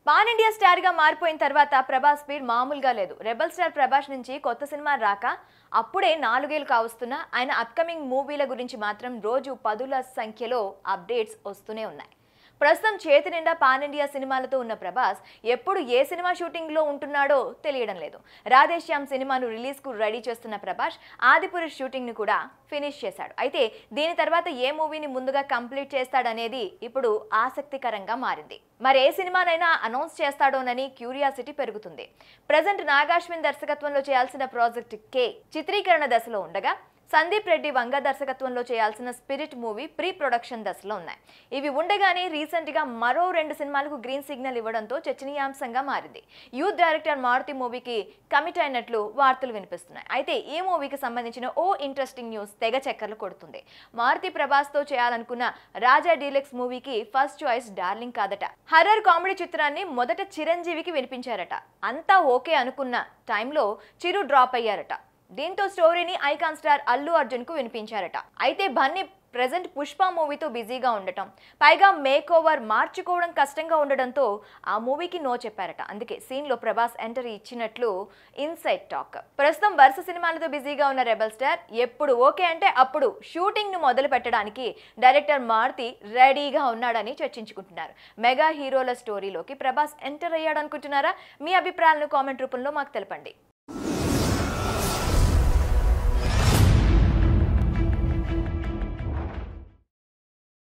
pan India star గా మారిపోయిన తర్వాత ప్రభాస్ స్పీడ్ మామూలుగా లేదు రెబల్ స్టార్ ప్రభాస్ నుంచి కొత్త సినిమా రాక అప్పుడే నాలుగేళ్లు కావస్తున్నా ఆయన అప్కమింగ్ మూవీల గురించి మాత్రం రోజు పదుల సంఖ్యలో అప్డేట్స్ వస్తూనే ఉన్నాయి ప్రస్తుతం చేతి నిండా పాన్ ఇండియా సినిమాలతో ఉన్న ప్రభాస్ ఎప్పుడు ఏ సినిమా షూటింగ్ లో ఉంటున్నాడో తెలియడం లేదు రాధేశ్యామ్ సినిమాను రిలీజ్ కు రెడీ చేస్తున్న ప్రభాస్ ఆదిపురుష్ షూటింగ్ ను కూడా ఫినిష్ చేశాడు అయితే దీని తర్వాత ఏ మూవీని ముందుగా కంప్లీట్ చేస్తాడనేది ఇప్పుడు ఆసక్తికరంగా మారింది మరి ఏ సినిమానైనా అనౌన్స్ చేస్తాడోనని క్యూరియాసిటీ పెరుగుతుంది ప్రజెంట్ నాగాశ్విన్ దర్శకత్వంలో చేయాల్సిన ప్రాజెక్ట్ కే చిత్రీకరణ దశలో ఉండగా సందీప్ రెడ్డి వంగ దర్శకత్వంలో చేయాల్సిన స్పిరిట్ మూవీ ప్రీ ప్రొడక్షన్ దశలో ఉన్నాయి ఇవి ఉండగానే రీసెంట్ గా మరో రెండు సినిమాలకు గ్రీన్ సిగ్నల్ ఇవ్వడంతో చర్చనీయాంశంగా మారింది యూత్ డైరెక్టర్ మారుతి మూవీకి కమిట్ అయినట్లు వార్తలు వినిపిస్తున్నాయి అయితే ఈ మూవీకి సంబంధించిన ఓ ఇంట్రెస్టింగ్ న్యూస్ తెగ చక్కర్లు కొడుతుంది మారుతి ప్రభాస్ తో చేయాలనుకున్న రాజా డీలక్స్ మూవీకి ఫస్ట్ చాయిస్ డార్లింగ్ కాదట హర్రర్ కామెడీ చిత్రాన్ని మొదట చిరంజీవికి వినిపించారట అంతా ఓకే అనుకున్న టైంలో చిరు డ్రాప్ అయ్యారట దీంతో స్టోరీని ఐకాన్ స్టార్ అల్లు అర్జున్ కు వినిపించారట అయితే బన్నీ ప్రజెంట్ పుష్ప మూవీతో బిజీగా ఉండటం పైగా మేక్ ఓవర్ మార్చుకోవడం కష్టంగా ఉండడంతో ఆ మూవీకి నో చెప్పారట అందుకే సీన్ లో ప్రభాస్ ఎంటర్ ఇచ్చినట్లు ఇన్సైడ్ టాక్ ప్రస్తుతం వరుస సినిమాలతో బిజీగా ఉన్న రెబల్ స్టార్ ఎప్పుడు ఓకే అంటే అప్పుడు షూటింగ్ ను మొదలు పెట్టడానికి డైరెక్టర్ మారుతి రెడీగా ఉన్నాడని చర్చించుకుంటున్నారు మెగా హీరోల స్టోరీలోకి ప్రభాస్ ఎంటర్ అయ్యాడు అనుకుంటున్నారా మీ అభిప్రాయాలను కామెంట్ రూపంలో మాకు తెలపండి